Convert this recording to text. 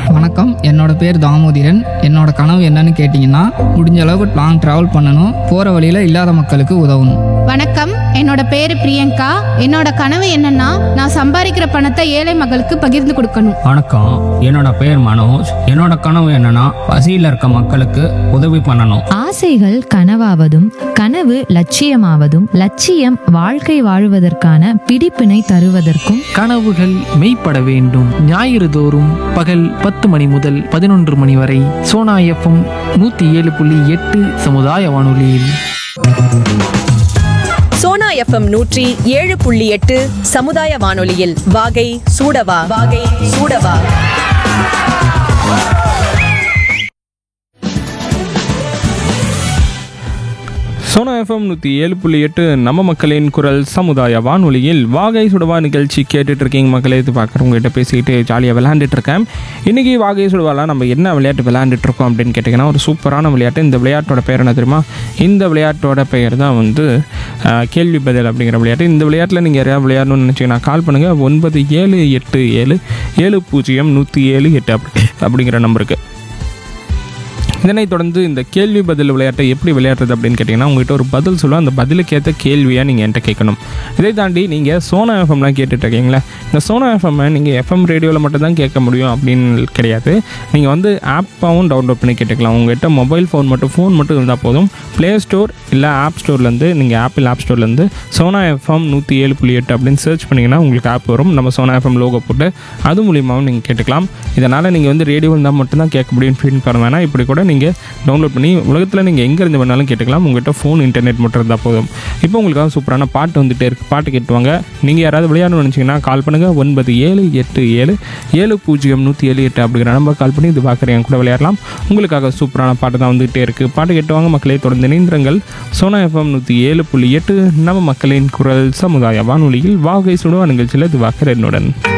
வணக்கம் என்னோட பேர் தாமோதிரன் என்னோட கனவு என்னன்னு கேட்டிங்கன்னா முடிஞ்ச அளவுக்கு லாங் ட்ராவல் பண்ணணும் போகிற வழியில் இல்லாத மக்களுக்கு உதவணும் வணக்கம் என்னோட பேரு பிரியங்கா என்னோட கனவு என்னன்னா நான் சம்பாதிக்கிற பணத்தை ஏழை மக்களுக்கு பகிர்ந்து கொடுக்கணும் வணக்கம் என்னோட பேர் மனோஜ் என்னோட கனவு என்னன்னா பசியில் இருக்க மக்களுக்கு உதவி பண்ணணும் ஆசைகள் கனவாவதும் கனவு லட்சியமாவதும் லட்சியம் வாழ்க்கை வாழுவதற்கான பிடிப்பினை தருவதற்கும் கனவுகள் மெய்ப்பட வேண்டும் ஞாயிறு தோறும் பகல் பத்து மணி முதல் பதினொன்று மணி வரை சோனா எஃப்எம் நூற்றி ஏழு புள்ளி எட்டு சமுதாய வானொலியில் சோனா எஃப்எம் நூற்றி ஏழு புள்ளி எட்டு சமுதாய வானொலியில் வாகை சூடவா வாகை சூடவா சோனா எஃப்எம் நூற்றி ஏழு புள்ளி எட்டு நம்ம மக்களின் குரல் சமுதாய வானொலியில் வாகை சுடவா நிகழ்ச்சி கேட்டுட்டு இருக்கீங்க மக்களே இது பார்க்குறவங்ககிட்ட பேசிக்கிட்டு ஜாலியாக விளையாண்டுட்டு இருக்கேன் இன்றைக்கி வாகை சுடவாலாம் நம்ம என்ன விளையாட்டு விளையாண்டுட்டு இருக்கோம் அப்படின்னு கேட்டிங்கன்னா ஒரு சூப்பரான விளையாட்டு இந்த விளையாட்டோட பெயர் என்ன தெரியுமா இந்த விளையாட்டோட பெயர் தான் வந்து அஹ், கேள்வி பதில் அப்படிங்கிற விளையாட்டு இந்த விளையாட்டில் நீங்கள் யாராவது விளையாடணும்னு நினச்சிங்கன்னா கால் பண்ணுங்கள் ஒன்பது ஏழு எட்டு ஏழு ஏழு பூஜ்ஜியம் நூற்றி ஏழு எட்டு அப்படி அப்படிங்கிற நம்பருக்கு இதனைத் தொடர்ந்து இந்த கேள்வி பதில் விளையாட்டை எப்படி விளையாடுறது அப்படின்னு கேட்டிங்கன்னா உங்ககிட்ட ஒரு பதில் சொல்லுவோம் அந்த பதிலுக்கு ஏற்ற கேள்வியாக நீங்கள் என்கிட்ட கேட்கணும் இதை தாண்டி நீங்கள் சோனா எஃப்எம்லாம் கேட்டுட்டு இருக்கீங்களா இந்த சோனா எஃப்எம்மை நீங்கள் எஃப்எம் ரேடியோவில் மட்டும் தான் கேட்க முடியும் அப்படின்னு கிடையாது நீங்கள் வந்து ஆப்பாகவும் டவுன்லோட் பண்ணி கேட்டுக்கலாம் உங்கள்கிட்ட மொபைல் ஃபோன் மட்டும் ஃபோன் மட்டும் இருந்தால் போதும் ப்ளே ஸ்டோர் இல்லை ஆப் ஸ்டோர்லேருந்து நீங்கள் ஆப்பிள் ஆப் ஸ்டோர்லேருந்து சோனா எஃப்எம் நூற்றி ஏழு புள்ளி எட்டு அப்படின்னு சர்ச் பண்ணிங்கன்னா உங்களுக்கு ஆப் வரும் நம்ம சோனா எஃப்எம் லோகோ போட்டு அது மூலியமாகவும் நீங்கள் கேட்டுக்கலாம் இதனால் நீங்கள் வந்து ரேடியோ இருந்தால் மட்டும்தான் கேட்க முடியும்னு ஃபீல் பண்ண வேணாம் இப்படி கூட நீங்கள் டவுன்லோட் பண்ணி உலகத்தில் நீங்கள் எங்கே இருந்து வேணாலும் கேட்டுக்கலாம் உங்கள்கிட்ட ஃபோன் இன்டர்நெட் மட்டும் இருந்தால் போதும் இப்போ உங்களுக்காக சூப்பரான பாட்டு வந்துட்டே இருக்குது பாட்டு கேட்டுவாங்க நீங்கள் யாராவது விளையாடணும்னு நினச்சிங்கன்னா கால் பண்ணுங்கள் ஒன்பது ஏழு எட்டு ஏழு ஏழு பூஜ்ஜியம் நூற்றி ஏழு எட்டு அப்படிங்கிற நம்பர் கால் பண்ணி இது பார்க்குறேன் கூட விளையாடலாம் உங்களுக்காக சூப்பரான பாட்டு தான் வந்துகிட்டே இருக்குது பாட்டு கேட்டுவாங்க மக்களே தொடர்ந்து இணைந்திருங்கள் சோனா எஃப்எம் நூற்றி ஏழு புள்ளி எட்டு நம்ம மக்களின் குரல் சமுதாய வானொலியில் வாகை சுடுவா நிகழ்ச்சியில் இது வாக்கர் என்னுடன்